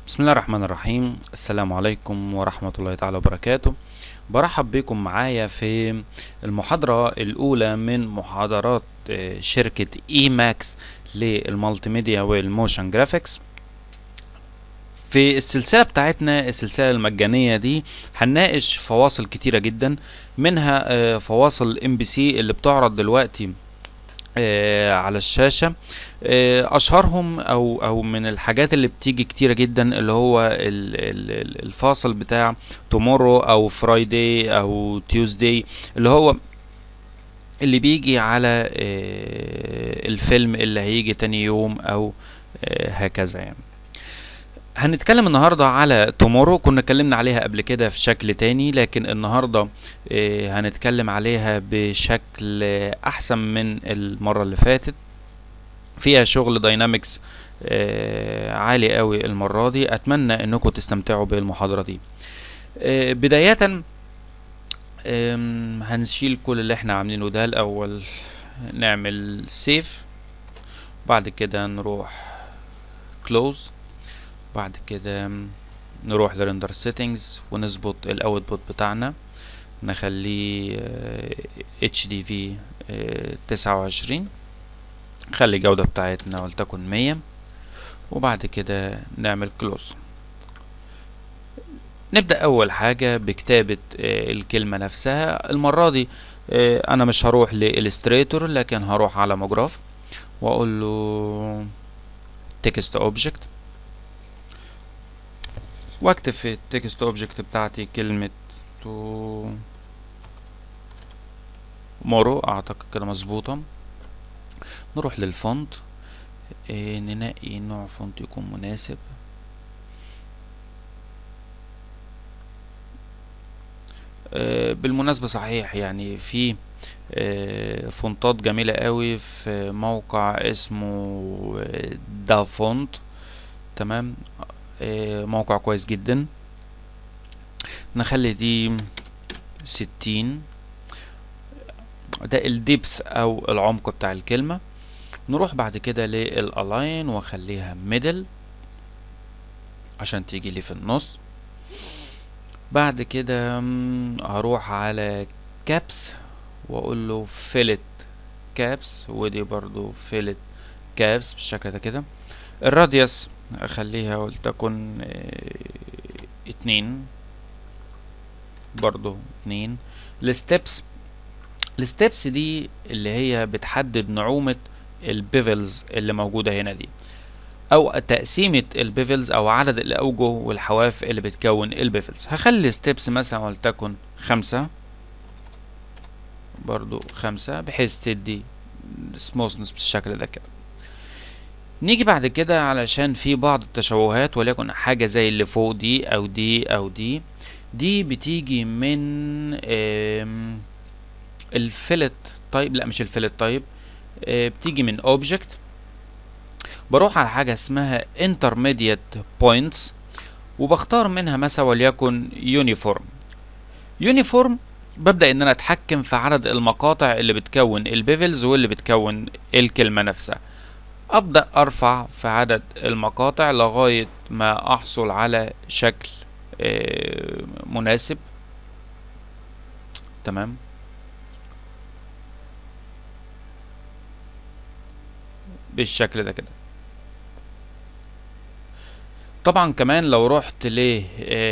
بسم الله الرحمن الرحيم السلام عليكم ورحمة الله تعالى وبركاته برحب بكم معايا في المحاضرة الأولى من محاضرات آه، شركة اي ماكس للمالتي ميديا والموشن جرافيكس في السلسلة بتاعتنا السلسلة المجانية دي هنناقش فواصل كتيرة جدا منها آه، فواصل ام بي سي اللي بتعرض دلوقتي آه، على الشاشة آه، اشهرهم او او من الحاجات اللي بتيجي كتيرة جدا اللي هو ال- ال- ال- الفاصل بتاع تومورو او فرايداي او تيوزداي اللي هو اللي بيجي على آه، الفيلم اللي هيجي تاني يوم او آه، هكذا يعني هنتكلم النهارده على تومورو كنا اتكلمنا عليها قبل كده في شكل تاني لكن النهارده آه، هنتكلم عليها بشكل آه، احسن من المره اللي فاتت فيها شغل داينامكس آه، عالي قوي المره دي اتمنى انكم تستمتعوا بالمحاضره دي آه، بدايه آم، هنشيل كل اللي احنا عاملينه ده الاول نعمل سيف بعد كده نروح كلوز بعد كده نروح لرندر سيتنجز ونظبط الاوتبوت بتاعنا نخليه اتش دي في تسعة وعشرين نخلي الجودة بتاعتنا ولتكن مية وبعد كده نعمل كلوز نبدأ أول حاجة بكتابة آه، الكلمة نفسها المرة دي آه، أنا مش هروح لإلستريتور لكن هروح على مجراف وأقول له تكست اوبجكت واكتب في التكست اوبجكت بتاعتي كلمة تو مورو اعتقد كده مظبوطة نروح للفونت إيه ننقي نوع فونت يكون مناسب آه، بالمناسبة صحيح يعني في آه، فونتات جميلة قوي في موقع اسمه آه، دا فونت تمام آه، موقع كويس جدا نخلي دي ستين ده الديبث او العمق بتاع الكلمة نروح بعد كده للالاين واخليها ميدل عشان تيجي لي في النص بعد كده مم، هروح على كابس واقول له فيلت كابس ودي برضو فيلت كابس بالشكل ده كده الراديوس اخليها ولتكن آه، اتنين برضو اتنين الستبس الستبس دي اللي هي بتحدد نعومة البيفلز اللي موجودة هنا دي او تقسيمة البيفلز او عدد الاوجه والحواف اللي بتكون البيفلز هخلي الستبس مثلا ولتكن خمسة برضو خمسة بحيث تدي سموثنس بالشكل ده كده نيجي بعد كده علشان في بعض التشوهات وليكن حاجة زي اللي فوق دي او دي او دي دي بتيجي من آم، الفيلت طيب لا مش الفيلت طيب آه، بتيجي من اوبجكت بروح على حاجة اسمها intermediate points وبختار منها مثلا وليكن يونيفورم يونيفورم ببدأ ان انا اتحكم في عدد المقاطع اللي بتكون البيفلز واللي بتكون الكلمة نفسها ابدأ ارفع في عدد المقاطع لغاية ما احصل على شكل آه، مناسب تمام بالشكل ده كده طبعا كمان لو رحت ل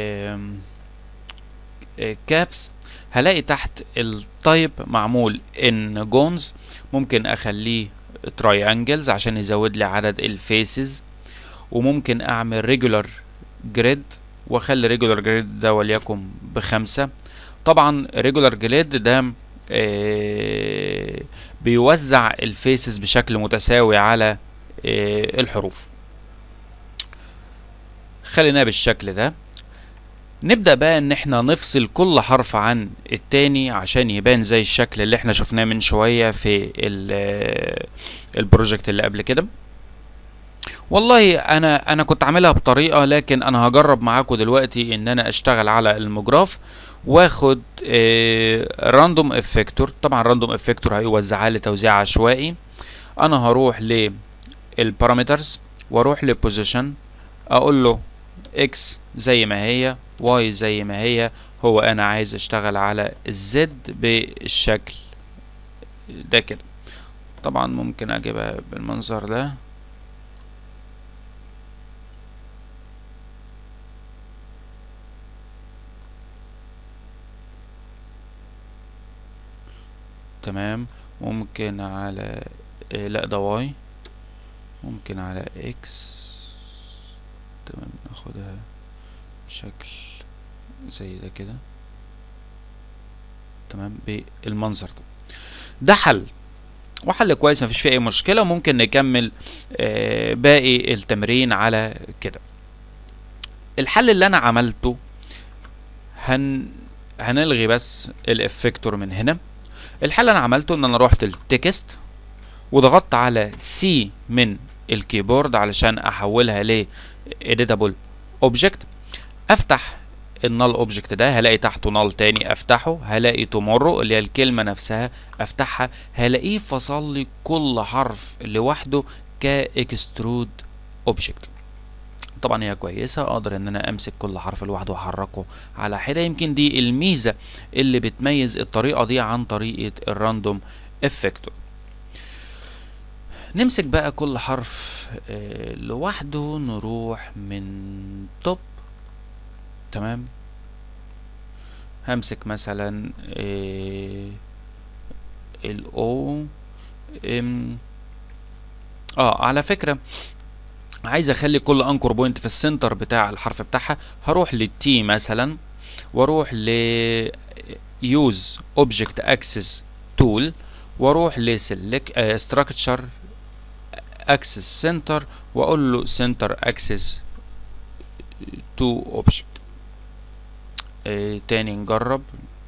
كابس هلاقي تحت التايب معمول ان جونز ممكن اخليه تراينجلز عشان يزود لي عدد الفيسز وممكن اعمل ريجولار جريد واخلي ريجولار جريد ده وليكن بخمسة طبعا ريجولار جريد ده آه، بيوزع الفيسز بشكل متساوي على آه، الحروف خليناه بالشكل ده نبدأ بقى ان احنا نفصل كل حرف عن التاني عشان يبان زي الشكل اللي احنا شفناه من شوية في ال- البروجكت اللي قبل كده والله انا انا كنت عاملها بطريقة لكن انا هجرب معاكم دلوقتي ان انا اشتغل على المجراف واخد راندوم افكتور طبعا راندوم افكتور هيوزعها لي توزيع عشوائي انا هروح للبارامترز واروح لبوزيشن اقول له اكس زي ما هي واي زي ما هي هو انا عايز اشتغل على الزد بالشكل ده كده طبعا ممكن اجيبها بالمنظر ده تمام ممكن على إيه لا ده واي ممكن على اكس تمام ناخدها بشكل زي ده كده تمام بالمنظر ده ده حل وحل كويس مفيش فيه اي مشكله ممكن نكمل آه باقي التمرين على كده الحل اللي انا عملته هن هنلغي بس الافكتور من هنا الحل اللي انا عملته ان انا روحت التكست وضغطت على سي من الكيبورد علشان احولها ل editable object افتح النال اوبجكت ده هلاقي تحته نال تاني افتحه هلاقي تومورو اللي هي الكلمه نفسها افتحها هلاقيه فصل لي كل حرف لوحده كاكسترود اوبجكت طبعا هي كويسه اقدر ان انا امسك كل حرف لوحده واحركه على حده يمكن دي الميزه اللي بتميز الطريقه دي عن طريقه الراندوم افكتور نمسك بقى كل حرف آه لوحده نروح من توب تمام همسك مثلا آه الاو ام اه على فكره عايز اخلي كل انكر بوينت في السنتر بتاع الحرف بتاعها هروح للتي مثلا واروح ل use object access tool واروح لسلك structure access center واقول له center access to object آه تاني نجرب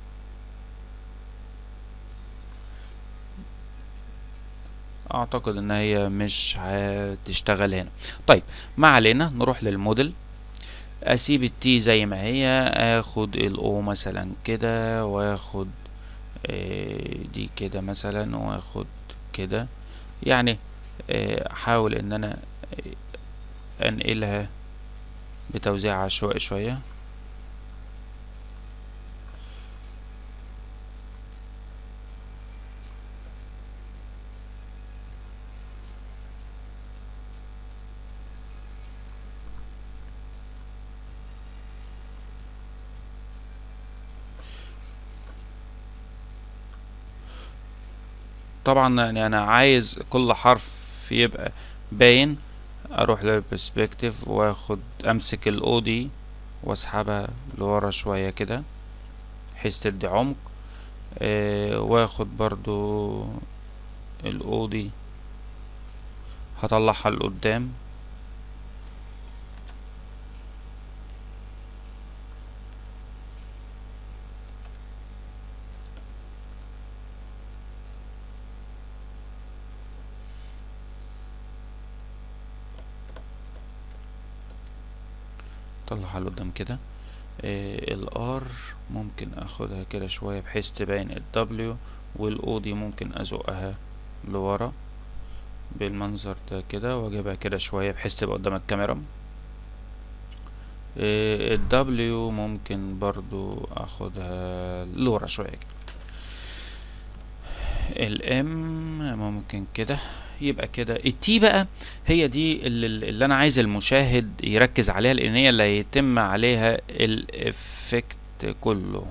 اعتقد ان هي مش هتشتغل هنا طيب ما علينا نروح للموديل اسيب التي زي ما هي اخد الاو مثلا كده واخد آه دي كده مثلا واخد كده يعني احاول ان انا انقلها بتوزيع عشوائي شوية طبعا يعني انا عايز كل حرف يبقى باين اروح للبرسبكتيف واخد امسك الاو دي واسحبها لورا شوية كده بحيث تدي عمق آه واخد برضو الاو دي هطلعها لقدام اطلعها لقدام كده آه الار ممكن اخدها كده شوية بحيث تبين الدبليو والاو دي ممكن ازقها لورا بالمنظر ده كده واجيبها كده شوية بحيث تبقى قدام الكاميرا آه الدبليو ممكن برضو اخدها لورا شوية كده الام ممكن كده يبقى كده التي بقى هي دي اللي, اللي انا عايز المشاهد يركز عليها لان هي اللي هيتم عليها الافكت كله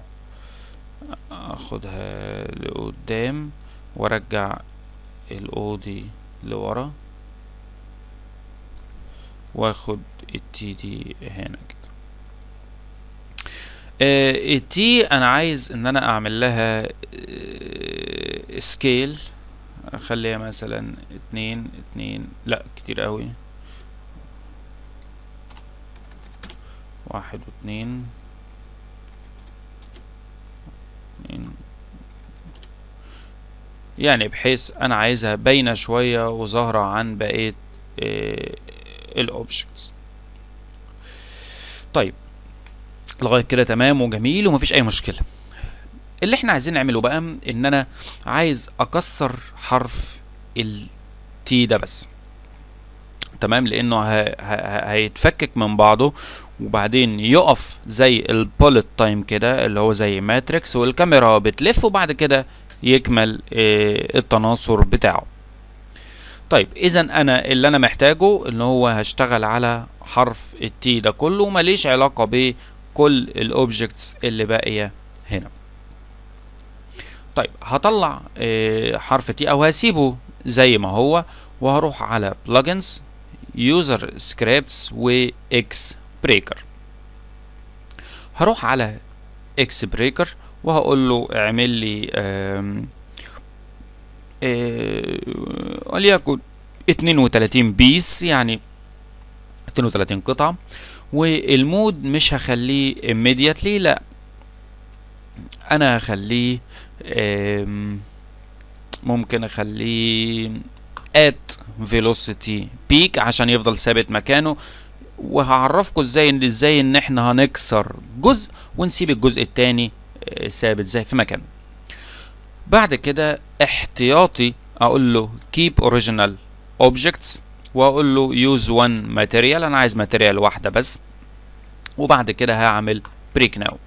اخدها لقدام وارجع الاو دي لورا واخد التي دي هنا كده آه التي انا عايز ان انا اعمل لها آه سكيل اخليها مثلا اتنين اتنين لا كتير قوي واحد واتنين اتنين يعني بحيث انا عايزها باينة شوية وظاهرة عن بقية اه الاوبجكتس طيب لغاية كده تمام وجميل ومفيش اي مشكلة اللي احنا عايزين نعمله بقى ان انا عايز اكسر حرف التي ده بس تمام لانه هيتفكك من بعضه وبعدين يقف زي البولت تايم كده اللي هو زي ماتريكس والكاميرا بتلف وبعد كده يكمل آه، التناصر بتاعه طيب اذا انا اللي انا محتاجه ان هو هشتغل على حرف التي ده كله ماليش علاقة بكل الاوبجكتس اللي باقية هنا طيب هطلع آه، حرف تي او هسيبه زي ما هو وهروح على plugins user scripts و x breaker هروح على x breaker وهقول له اعمل لي آم، آه، وليكن 32 بيس يعني 32 قطعة والمود مش هخليه immediately لا انا هخليه آم، ممكن اخليه at velocity peak عشان يفضل ثابت مكانه وهعرفكم ازاي ان ازاي ان احنا هنكسر جزء ونسيب الجزء التاني آه، ثابت زي في مكانه بعد كده احتياطي اقول له keep original objects واقول له use one material انا عايز ماتيريال واحده بس وبعد كده هعمل break now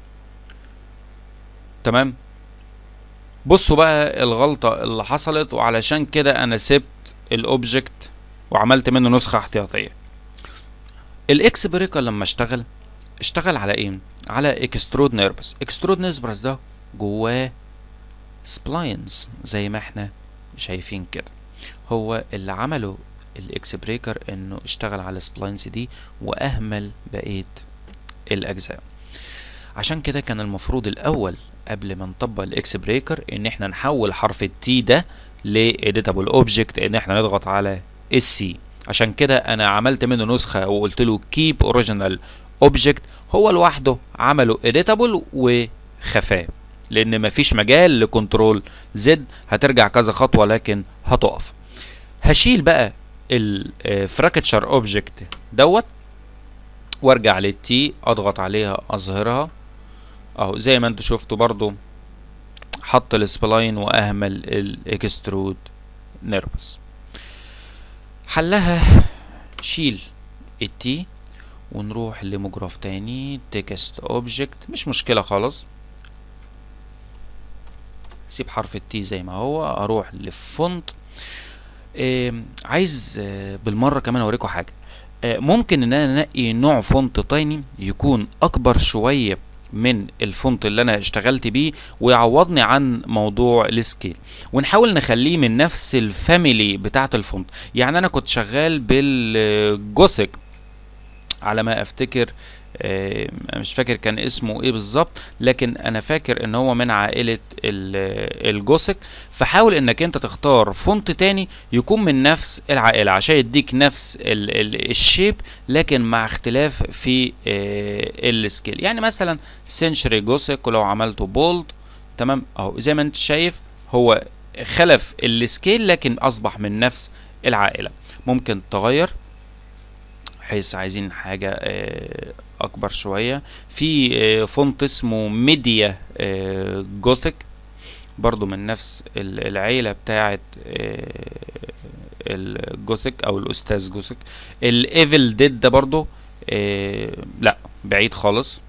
تمام بصوا بقى الغلطة اللي حصلت وعلشان كده انا سبت الاوبجكت وعملت منه نسخة احتياطية الاكس بريكر لما اشتغل اشتغل على ايه على اكسترود نيربس اكسترود نيربس ده جواه سبلاينز زي ما احنا شايفين كده هو اللي عمله الاكس بريكر انه اشتغل على السبلاينز دي واهمل بقيه الاجزاء عشان كده كان المفروض الاول قبل ما نطبق الاكس بريكر ان احنا نحول حرف التي ده لإيديتابل اوبجكت ان احنا نضغط على السي عشان كده انا عملت منه نسخه وقلت له كيب اوريجينال اوبجكت هو لوحده عمله إيديتابل وخفاه لان مفيش مجال لكنترول زد هترجع كذا خطوه لكن هتقف هشيل بقى الفراكتشر اوبجكت دوت وارجع للتي اضغط عليها اظهرها اهو زي ما انتوا شفتوا برضو حط السبلاين واهمل الاكسترود نيربس حلها شيل التي ونروح لمجرف تاني تكست اوبجكت مش مشكلة خالص سيب حرف التي زي ما هو اروح لفونت آه عايز آه بالمرة كمان اوريكم حاجة آه ممكن ان انا انقي نوع فونت تاني يكون اكبر شوية من الفونت اللي انا اشتغلت بيه ويعوضني عن موضوع السكيل ونحاول نخليه من نفس الفاميلي بتاعه الفونت يعني انا كنت شغال بالجوثيك على ما افتكر آه مش فاكر كان اسمه ايه بالظبط لكن انا فاكر ان هو من عائلة الجوثيك فحاول انك انت تختار فونت تاني يكون من نفس العائلة عشان يديك نفس ال ال الشيب لكن مع اختلاف في آه السكيل يعني مثلا سنشري جوثيك ولو عملته بولد تمام اهو زي ما انت شايف هو خلف السكيل لكن اصبح من نفس العائلة ممكن تغير بحيث عايزين حاجة آه اكبر شويه في فونت اسمه ميديا جوثيك برضو من نفس العيله بتاعه الجوثيك او الاستاذ جوثيك الايفل ديد ده برضو لا بعيد خالص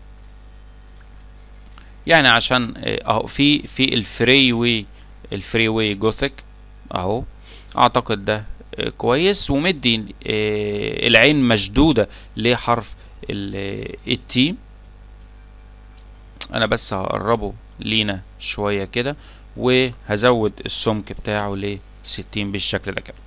يعني عشان اهو في في الفري واي الفري واي جوثيك اهو اعتقد ده كويس ومدي العين مشدوده لحرف التي انا بس هقربه لينا شوية كده وهزود السمك بتاعه ل 60 بالشكل ده كده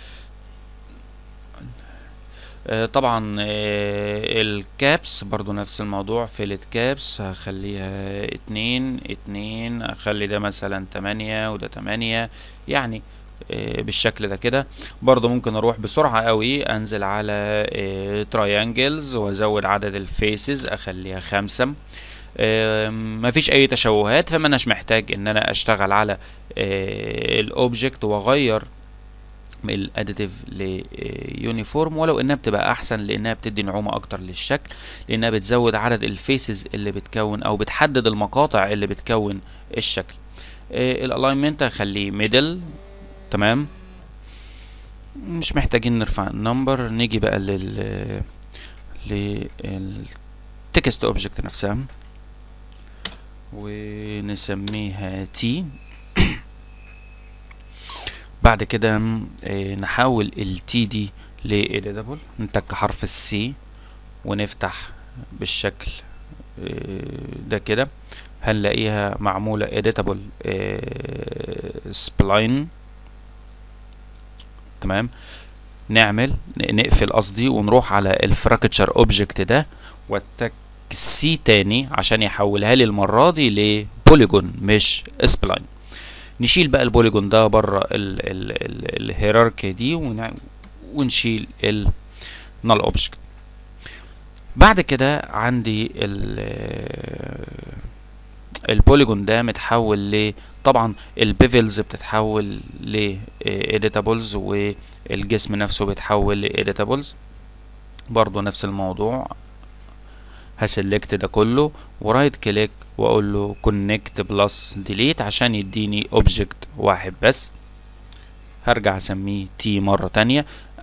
آه طبعا آه الكابس برضو نفس الموضوع فيلت كابس هخليها اتنين اتنين اخلي ده مثلا تمانية وده تمانية يعني بالشكل ده كده برضو ممكن اروح بسرعة قوي انزل على تراينجلز وازود عدد الفيسز اخليها خمسة مفيش اي تشوهات فما اناش محتاج ان انا اشتغل على الاوبجكت واغير الاديتيف ليونيفورم ولو انها بتبقى احسن لانها بتدي نعومه اكتر للشكل لانها بتزود عدد الفيسز اللي بتكون او بتحدد المقاطع اللي بتكون الشكل الالاينمنت هخليه ميدل تمام مش محتاجين نرفع النمبر نيجي بقى لل للتكست اوبجكت نفسها ونسميها تي بعد كده آه، نحول التي دي لإيديتابل نتك حرف السي ونفتح بالشكل آه، ده كده هنلاقيها معمولة editable سبلاين تمام نعمل نقفل قصدي ونروح على الفراكتشر اوبجكت ده والتك سي تاني عشان يحولها لي المرة دي لبوليجون مش سبلاين نشيل بقى البوليجون ده بره الهيراركي دي ونع- ونشيل النال اوبجكت بعد كده عندي ال البوليجون ده متحول ل طبعا البيفلز بتتحول ل editables والجسم نفسه بيتحول ل editables برضو نفس الموضوع هسلكت ده كله ورايت كليك واقول له كونكت بلس ديليت عشان يديني اوبجكت واحد بس هرجع اسميه تي مرة تانية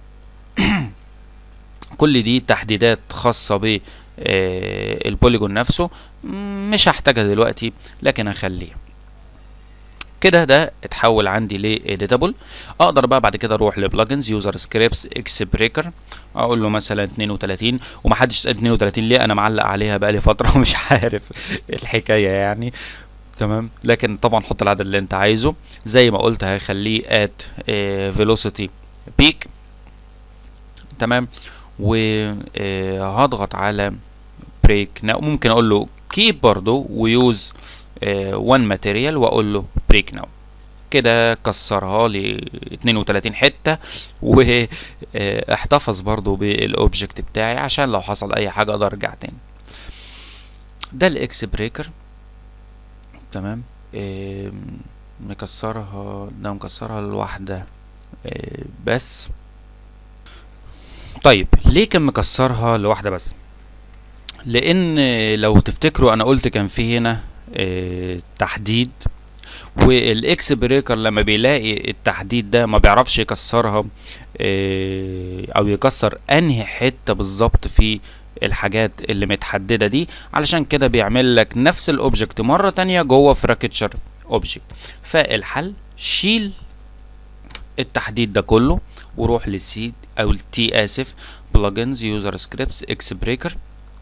كل دي تحديدات خاصة ب آه، البوليجون نفسه م- مش هحتاجها دلوقتي لكن هخليها كده ده اتحول عندي ل editable اقدر بقى بعد كده اروح لبلجنز يوزر سكريبتس اكس بريكر اقول له مثلا 32 ومحدش يسال 32 ليه انا معلق عليها بقالي فتره ومش عارف الحكايه يعني تمام لكن طبعا حط العدد اللي انت عايزه زي ما قلت هخليه ات فيلوسيتي بيك تمام وهضغط على بريك ممكن اقول له كيب برضو ويوز وان ماتيريال واقول له بريك ناو كده كسرها لي 32 حته واحتفظ برضو بالاوبجكت بتاعي عشان لو حصل اي حاجه اقدر ارجع تاني ده الاكس بريكر تمام آم، مكسرها ده مكسرها لوحده آه، بس طيب ليه كان مكسرها لوحده بس لان لو تفتكروا انا قلت كان في هنا آه، تحديد والاكس بريكر لما بيلاقي التحديد ده ما بيعرفش يكسرها آه، او يكسر انهي حته بالظبط في الحاجات اللي متحدده دي علشان كده بيعمل لك نفس الاوبجكت مره تانية جوه فراكتشر اوبجكت فالحل شيل التحديد ده كله وروح للسي او التي اسف بلجنز يوزر سكريبتس اكس بريكر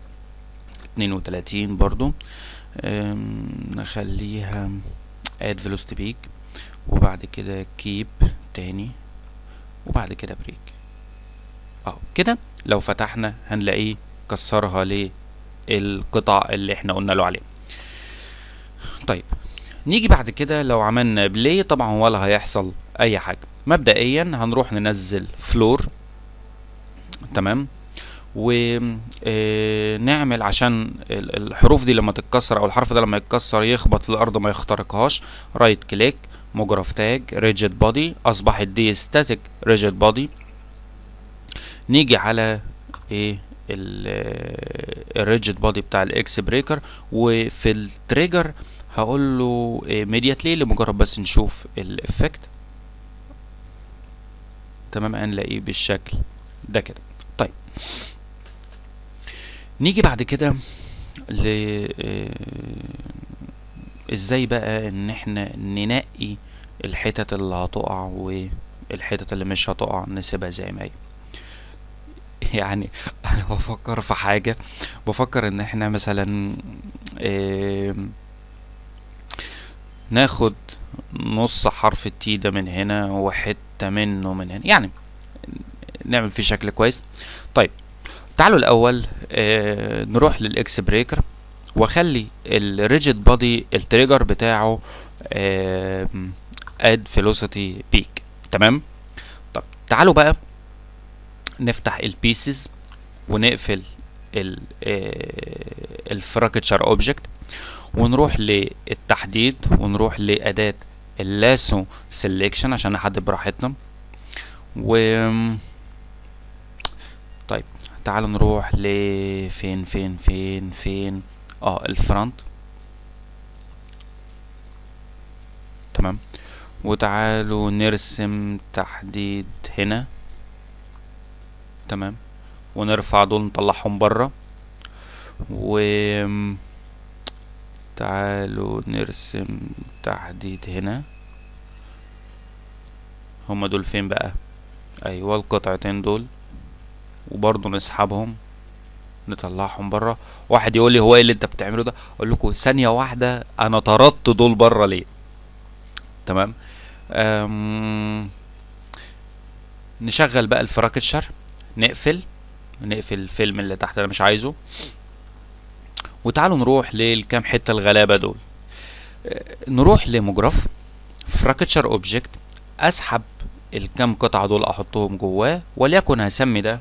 32 برضو أم، نخليها اد velocity peak وبعد كده كيب تاني وبعد كده بريك اهو كده لو فتحنا هنلاقيه كسرها للقطع اللي احنا قلنا له عليه طيب نيجي بعد كده لو عملنا بلاي طبعا ولا هيحصل اي حاجه مبدئيا هنروح ننزل فلور تمام ونعمل عشان ال- الحروف دي لما تتكسر او الحرف ده لما يتكسر يخبط في الارض ما يخترقهاش رايت كليك مجرف تاج ريجيد بودي اصبحت دي ستاتيك ريجيد بودي نيجي على ايه الريجيد بودي بتاع الاكس بريكر وفي التريجر هقول له immediately لمجرد بس نشوف الافكت تمام هنلاقيه بالشكل ده كده طيب نيجي بعد كده ل آه، ازاي بقى ان احنا ننقي الحتت اللي هتقع والحتت اللي مش هتقع نسيبها زي ما هي يعني انا بفكر في حاجة بفكر ان احنا مثلا آم، ناخد نص حرف التي ده من هنا وحتة منه من هنا يعني نعمل فيه شكل كويس طيب تعالوا الاول آه نروح للاكس بريكر واخلي الريجيد بودي التريجر بتاعه اد فيلوسيتي بيك تمام طب تعالوا بقى نفتح البيسز ونقفل ال الفراكتشر اوبجكت ونروح للتحديد ونروح لاداه اللاسو سيلكشن عشان نحدد براحتنا و طيب تعالوا نروح لفين فين فين فين اه الفرونت تمام وتعالوا نرسم تحديد هنا تمام ونرفع دول نطلعهم بره و تعالوا نرسم تحديد هنا هما دول فين بقى ايوه القطعتين دول وبرضه نسحبهم نطلعهم بره واحد يقول لي هو ايه اللي انت بتعمله ده اقول لكم ثانيه واحده انا طردت دول بره ليه تمام أم... نشغل بقى الفراكتشر نقفل نقفل الفيلم اللي تحت انا مش عايزه وتعالوا نروح للكام حته الغلابه دول أه، نروح لمجرف فراكتشر اوبجكت اسحب الكام قطعه دول احطهم جواه وليكن هسمي ده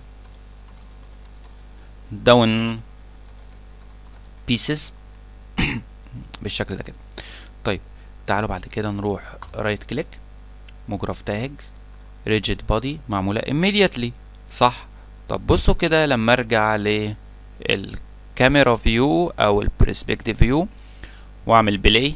داون بيسز بالشكل ده كده طيب تعالوا بعد كده نروح رايت كليك مجرف تاجز ريجيد بودي معموله immediately صح طب بصوا كده لما ارجع للكاميرا فيو او البرسبكتيف فيو واعمل بلاي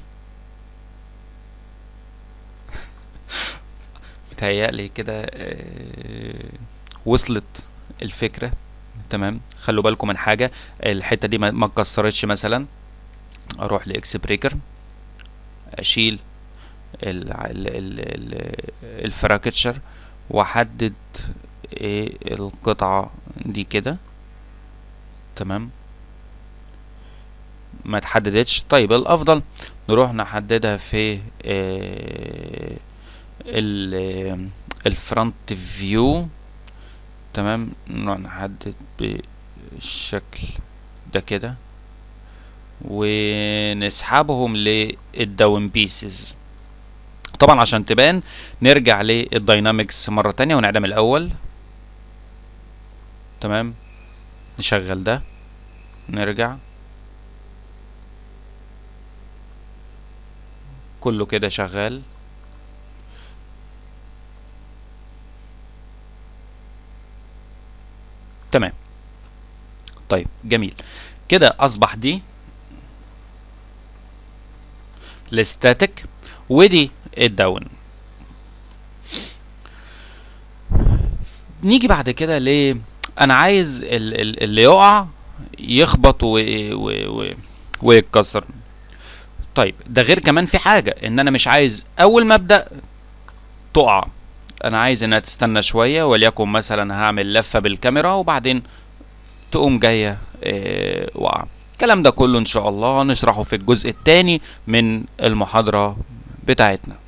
متهيألي كده آه، وصلت الفكرة تمام خلوا بالكم من حاجة الحتة دي ما ما اتكسرتش مثلا اروح لاكس بريكر اشيل ال ال ال ال الفراكتشر واحدد ايه القطعة دي كده تمام ما اتحددتش طيب الافضل نروح نحددها في آه، ال الفرونت فيو تمام نروح نحدد بالشكل ده كده ونسحبهم للداون بيسز طبعا عشان تبان نرجع للداينامكس مرة تانية ونعدم الأول تمام نشغل ده نرجع كله كده شغال تمام طيب جميل كده اصبح دي الستاتيك ودي الداون نيجي بعد كده ل انا عايز ال- ال- اللي يقع يخبط و... و... و... ويتكسر طيب ده غير كمان في حاجة ان انا مش عايز اول ما ابدأ تقع انا عايز انها تستنى شوية وليكن مثلا هعمل لفة بالكاميرا وبعدين تقوم جاية آه، واقعة الكلام ده كله ان شاء الله نشرحه في الجزء الثاني من المحاضرة بتاعتنا